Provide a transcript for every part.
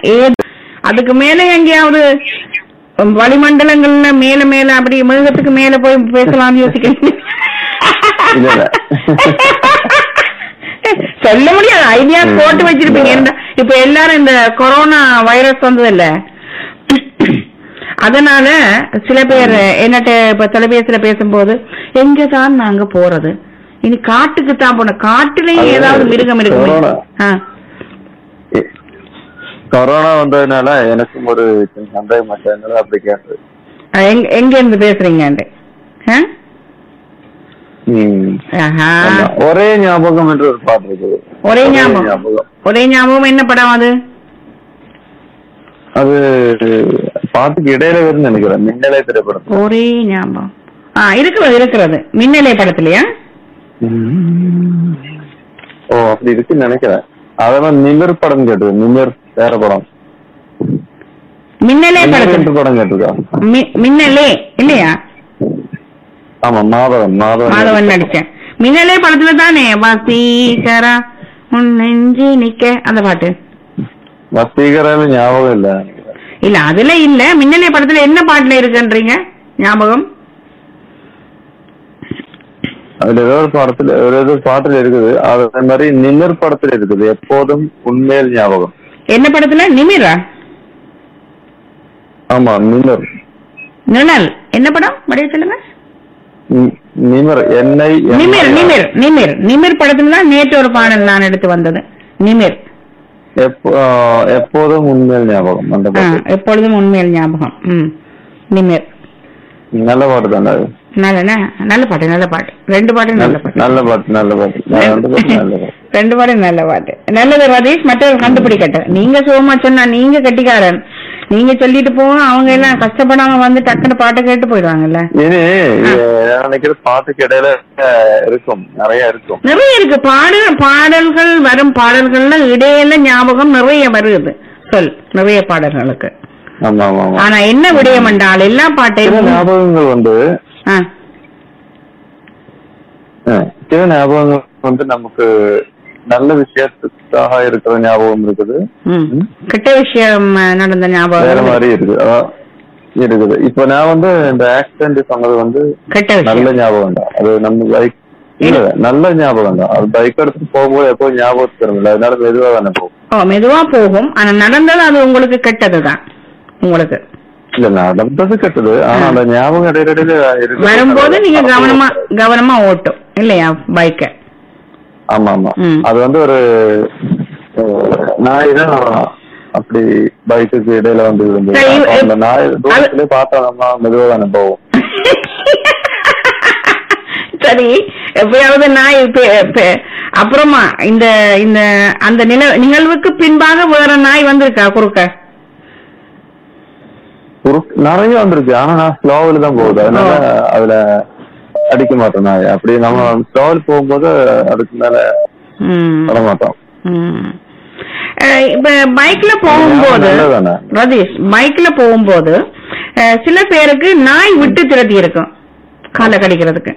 ஏது அதுக்கு மேல எங்கேயாவது வளிமண்டலங்கள்ல மேல மேல அப்படி மிருகத்துக்கு மேல போய் பேசலாம்னு யோசிக்கிறேன் இல்ல, இல்ல. சொல்ல முடியாது ஐடியா போட்டு வச்சிருப்பீங்க என்ன- இப்ப எல்லாரும் இந்த கொரோனா வைரஸ் வந்தது இல்ல அதனால சில பேர் என்னட்ட இப்ப தொலைபேசியில பேசும்போது எங்க தான் நாங்க போறது இனி காட்டுக்கு தான் போனோம் காட்டுலயும் அது ஏதாவது மிருகம் இருக்குமே கொரோனா. ஆ. கொரோனா வந்ததுனால எனக்கும் ஒரு சின்ன சந்தேகம் மாட்டேன் அப்படி கேட்டது ஆ, எங்க எங்க இருந்து பேசுறீங்க ம். ஆமா. ஒரே ஞாபகம் என்று ஒரு பாட்டு இருக்குது ஒரே ஞாபகம் ஒரே ஞாபகம் என்ன படம் அது அது பாட்டுக்கு இடையில வரும்னு நினைக்கிறேன் மின்னலை திரைப்படம் ஒரே ஞாபகம் ஆ இருக்கிறது இருக்கிறது மின்னலை படத்துலயா ஓ அப்படி இருக்குன்னு நினைக்கிறேன் அதெல்லாம் நிமிர் படம் கேட்டது நிமிர் வேற படம் மின்னலே நிமிர் படத்துல என்று படம் கேட்டிருக்கா மி- மின்னலே இல்லையா ஆமா மாதவன் மாதவன் மாதவன் நடிச்சேன் மின்னலே படத்துல தானே வசீகரா உன் நெஞ்சு நிக்க அந்த பாட்டு வசீகரால ஞாபகம் இல்ல இல்ல அதுல இல்ல மின்னலே படத்துல என்ன பாட்டுல இருக்குன்றீங்க ஞாபகம் அதுல ஏதோ ஒரு படத்துல ஒரு ஏதோ பாட்டுல இருக்குது அதே மாதிரி நிமிர் படத்துல இருக்குது எப்போதும் உண்மையில் ஞாபகம் என்ன படத்துல நிமிரா ஆமா நிமிர் நிழல் என்ன படம் மறுபடியும் சொல்லுங்க நி- நிமிர் என்னை நிமிர் நிமிர் நிமிர் நிமிர் படத்துல தான் நேற்று ஒரு பாடல் நான் எடுத்து வந்தது நிமிர் எப்போ எப்போதும் உண்மையில் ஞாபகம் அந்த ஆ, பாட்டு எப்பொழுதும் உண்மையில் ஞாபகம் ம் நிமிர் நல்ல பாட்டு தானே அது நல்ல நல்ல பாட்டு நல்ல பாட்டு ரெண்டு பாட்டு நல்ல பாட்டு நல்ல பாட்டு நல்ல பாட்டு நான் ரெண்டு பாட்டு நல்ல பாட்டு ரெண்டு பாட்டு நல்ல பாட்டு நல்லது ரதீஷ் மற்றவர் கண்டுபிடிக்கட்டும் நீங்க சுகமா சொன்னா நீங்க கட்டிக்காரன் நீங்க சொல்லிட்டு போங்க அவங்க எல்லாம் கஷ்டப்படாம வந்து டக்குன்னு பாட்டு கேட்டு போயிடுவாங்கல்ல இனி நான் நினைக்கிற பாட்டுக்கு இடையில அஹ், இருக்கும் நிறைய இருக்கும் நிறைய இருக்கு பாடு பாடல்கள் வரும் பாடல்கள்ல இடையில ஞாபகம் நிறைய வருது சொல் நிறைய பாடல்களுக்கு ஆமா ஆமா ஆமா ஆனா என்ன விடயம் என்றால் எல்லா சில பாட்டையும் ஞாபகங்கள் வந்து ஆ, அஹ், சில ஞாபகங்கள் வந்து நமக்கு நல்ல விஷயத்துக்காக இருக்கிற ஞாபகம் இருக்குது ம். கெட்ட விஷயம் அஹ், நடந்த வேற ஞாபகம் மாதிரி இருக்குது அதான் இருக்குது இப்ப நான் வந்து இந்த ஆக்சிடென்ட் சொன்னது வந்து கெட்ட நல்ல விஷயம் ஞாபகம் தான் அது நம்ம பைக் இல்ல நல்ல ஞாபகம் தான் அது பைக் எடுத்துட்டு போகும்போது எப்போ ஞாபகத்துக்கு வரும்ல அதனால மெதுவா தானே போகும் ஓ மெதுவா போகும் ஆனா நடந்தது அது உங்களுக்கு கெட்டதுதான் உங்களுக்கு இல்ல நடந்தது கெட்டது ஆனா அந்த ஞாபகம் இடையில இடையில இருக்குது. வரும்போது நீங்க கவனமா கவனமா ஓட்டும் இல்லையா பைக்க ஆமா ஆமா ம். அது வந்து ஒரு அஹ், நாய் தான் அப்படி பைக்குக்கு இடையில வந்து இருந்தது சரி, அப்ப அந்த இவ்- நாய் தூரத்திலே பார்த்தா நம்ம மெதுவா தானே போவோம் சரி எப்பயாவது நான் இப்ப- இப்ப- அப்புறமா இந்த இந்த அந்த நில- நிகழ்வுக்கு பின்பாக வேற நாய் வந்திருக்கா குறுக்க குறுக்கு- நிறைய வந்திருக்கு ஆனா நான் ஸ்லோவில் தான் போகுது அதனால அதுல அடிக்க மாட்டோம் நாய் அப்படி நம்ம ஸ்லோவில் போகும்போது அதுக்கு மேல ம், வர மாட்டோம் ம். அஹ், இப்ப பைக்ல போகும்போது நல்லதானே? ரதீஷ் பைக்ல போகும்போது அஹ், சில பேருக்கு நாய் விட்டு திரட்டி இருக்கும் காலை கடிக்கிறதுக்கு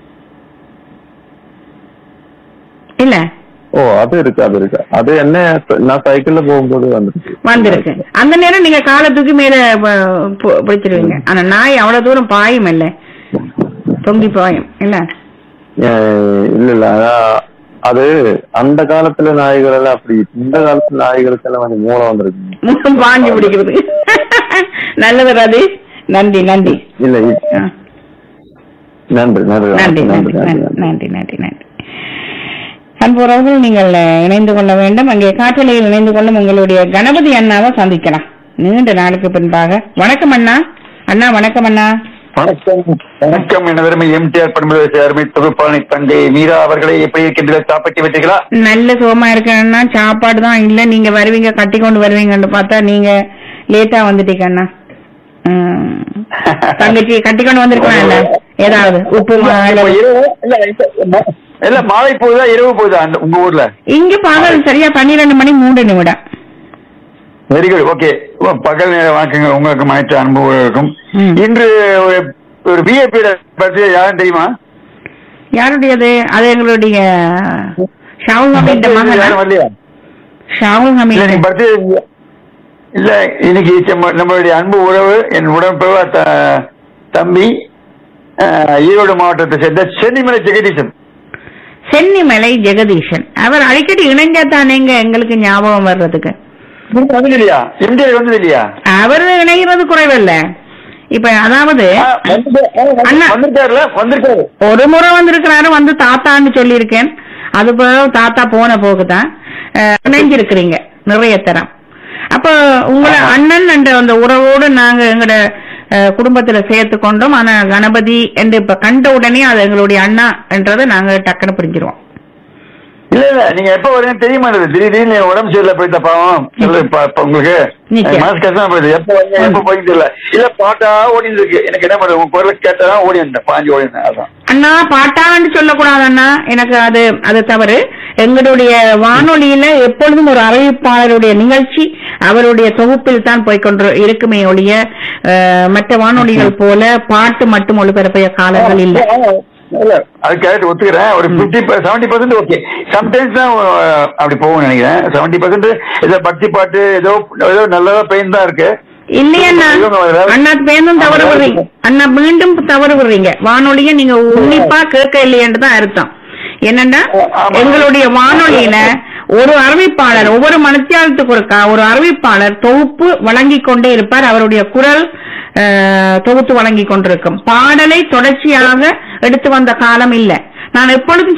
இல்ல ஓ அது இருக்கு அது இருக்கு அது என்ன நான் சைக்கிள்ல போகும்போது வந்துருக்கு வந்திருக்கு அந்த நேரம் நீங்க காலை தூக்கி மேல ப- பு- பிடிச்சிருவீங்க ஆனா நாய் அவ்வளவு தூரம் பாயும் இல்ல தொங்கி பாயும் இல்ல அஹ் இல்ல இல்ல அதான் அது அந்த காலத்துல நாய்கள் எல்லாம் அப்படி இந்த காலத்து நாய்களுக்கு எல்லாம் கொஞ்சம் மூளை வந்திருக்கு பாஞ்சு பிடிக்கிறது நல்லது ரதீஷ் நன்றி நன்றி இல்ல இ- ஆ. நன்றி நன்றி நன்றி நன்றி நன்றி நன்றி நன்றி நன்றி அன்புறவர்கள் நீங்கள் அஹ், இணைந்து கொள்ள வேண்டும் அங்கே காற்றலையில் இணைந்து கொள்ளும் உங்களுடைய கணபதி அண்ணாவை சந்திக்கலாம் நீண்ட நாளுக்கு பின்பாக வணக்கம் அண்ணா அண்ணா வணக்கம் அண்ணா வணக்கம் வணக்கம் என விரும்பி எம்டிஆர் பண்புகளை சேர்மை தொகுப்பாளி தங்கை மீரா அவர்களை எப்படி இருக்கின்றனர் சாப்பிட்டு விட்டீர்களா நல்ல சுகமா இருக்கேன்னா சாப்பாடு தான் இல்ல நீங்க வருவீங்க கட்டி கொண்டு வருவீங்கன்னு பார்த்தா நீங்க லேட்டா வந்துட்டீங்க அண்ணா ம். தங்கச்சி கட்டி கொண்டு வந்திருக்கலாம்ல ஏதாவது உப்பு மா- இப்ப இரவு இல்ல இப்ப- இல்ல மாலை போகுதா இரவு போகுதா அந்த உங்க ஊர்ல இங்க பகல் சரியா பன்னிரெண்டு மணி மூன்று நிமிடம் வெரி குட் ஓகே பகல் நேர வணக்கங்கள் உங்களுக்கு மனைத்து அனுபவம் இருக்கும் ம். இன்று ஒரு- ஒரு பிஏபி பற்றி யாரும் தெரியுமா யாருடையது அது எங்களுடைய ஷாவுல் ஹமீத் மகன் யாரும் வரலையா ஷாவுல் இல்ல ஹமீத் நீங்க பர்த்டே இல்ல இன்னைக்கு நம்ம- நம்மளுடைய அன்பு உறவு என் உடன்பிறவா த- தம்பி அஹ், ஈரோடு மாவட்டத்தை சேர்ந்த சென்னிமலை ஜெகதீசன் சென்னிமலை ஜெகதீஷன் அவர் அடிக்கடி இணைஞ்சா தானேங்க எங்களுக்கு ஞாபகம் வர்றதுக்கு நீங்க வந்தது இல்லையா எம்ஜிஆர் வந்தது இல்லையா அவர் இணைகிறது குறைவல்ல இப்ப அதாவது ஆ, வந்துட்டு- ஆ, வந்து- அண்ணா. வந்திருக்காருல வந்திருக்காரு ஒரு முறை வந்திருக்கிறாரு வந்து தாத்தான்னு சொல்லியிருக்கேன் அது பிறகு தாத்தா போன போகுதான் அஹ், இணைஞ்சிருக்கிறீங்க நிறைய தரம் அப்ப உங்களை அண்ணன் என்ற அந்த உறவோடு நாங்க எங்கட அஹ், குடும்பத்துல சேர்த்து கொண்டோம் ஆனா கணபதி என்று இப்ப கண்ட உடனே அது எங்களுடைய அண்ணா என்றதை நாங்க டக்குன்னு புரிஞ்சிருவோம் இல்ல இல்ல நீங்க எப்ப வரீங்க தெரியுமா இது திடீர்னு உடம்பு சரியில்லை போயிட்ட பாவம் சொல்லு இப்ப- இப்ப உங்களுக்கு நிச்சயம். மனசு கஷ்டமா போயிடுது எப்ப வரீங்க எப்ப போயிட்டு தெரியல இல்ல பாட்டா ஓடிட்டு இருக்கு எனக்கு என்ன பண்ணுறது உங்க குரல் கேட்டதான் ஓடி இருந்தேன் பாஞ்சு ஓடி இருந்தேன் அதான் அண்ணா பாட்டான்னு சொல்லக்கூடாது அண்ணா எனக்கு அது அது தவறு எங்களுடைய வானொலியில எப்பொழுதும் ஒரு அறிவிப்பாளருடைய நிகழ்ச்சி அவருடைய தொகுப்பில் தான் போய்கொண்டு இருக்குமே ஒழிய அஹ், மற்ற வானொலிகள் போல பாட்டு மட்டும் ஒளிபரப்பிய காலங்கள் இல்லை இல்ல அது கரெக்ட் ஒத்துக்கிறேன் ஒரு fifty seventy percent okay sometimes தான் அஹ், அப்படி போகும் நினைக்கிறேன் செவன்டி பர்சன்ட் ஏதோ பக்தி பாட்டு ஏதோ ஏதோ நல்லதா பெயின் தான் இருக்கு இல்லையண்ணா அண்ணா பேருந்தும் தவறு விடுறீங்க அண்ணா மீண்டும் தவறு விடுறீங்க வானொலியை நீங்க உன்னிப்பா கேட்க இல்லையன்று தான் அர்த்தம் என்னன்னா ஆமா. எங்களுடைய வானொலியில ஒரு அறிவிப்பாளர் ஒவ்வொரு மனத்தியாலத்துக்கு ஒருக்கா ஒரு அறிவிப்பாளர் தொகுப்பு வழங்கி கொண்டே இருப்பார் அவருடைய குரல் அஹ், தொகுத்து வழங்கி கொண்டிருக்கும் பாடலை தொடர்ச்சியாக எடுத்து வந்த காலம் இல்ல நான் எப்பொழுதும்